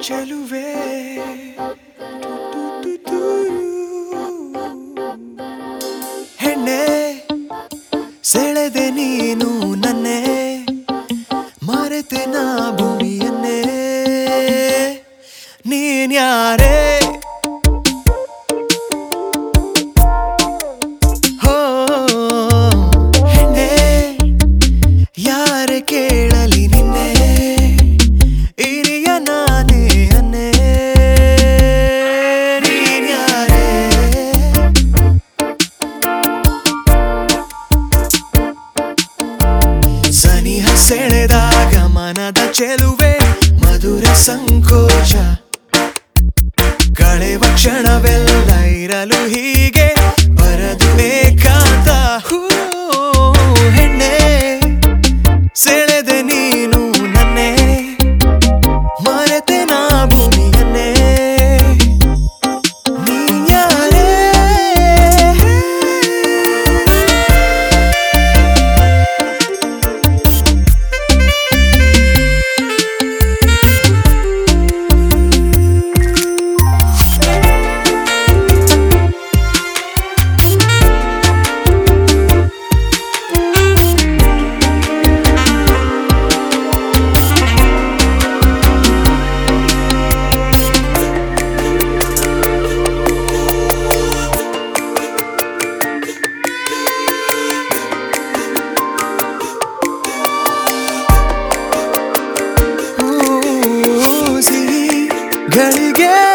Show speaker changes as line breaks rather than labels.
ಚೆಲುವೆ ಹೆಣ್ಣೆ ಸೆಳೆದೆ ನೀನು ನನ್ನೇ ಮರೆತೆ ನಾ ಭೂಮಿಯನ್ನೇ ನೀನ್ಯಾರೇ ಹೋ ಹೆಣ್ಣೆ ಯಾರೆ ಕೇಳಲಿ ನಿನ್ನೆ ಇರಿಯ ನಾನೇ ಅನ್ನೇ ನೀನ್ಯಾರೇ ಸನಿಹ ಸೆಳೆದಾಗ ಮನದ ಚೆಲುವೆ ಮಧುರ ಸಂಕೋಚ ಕಳೆವ ಕ್ಷಣವೆಲ್ಲ ಇರಲು ಹೀಗೆ ಬರದು ಏಕಾಂತ ಹೂ ಹೆಣ್ಣೆ ಸೆಳೆದೆ ನೀನು ನನ್ನೇ ಮರೆತೆ ನಾ ಭೂಮಿಯನ್ನೇ ನೀನ್ಯಾರೇ ಸಿಹಿ ಗಳಿಗೆ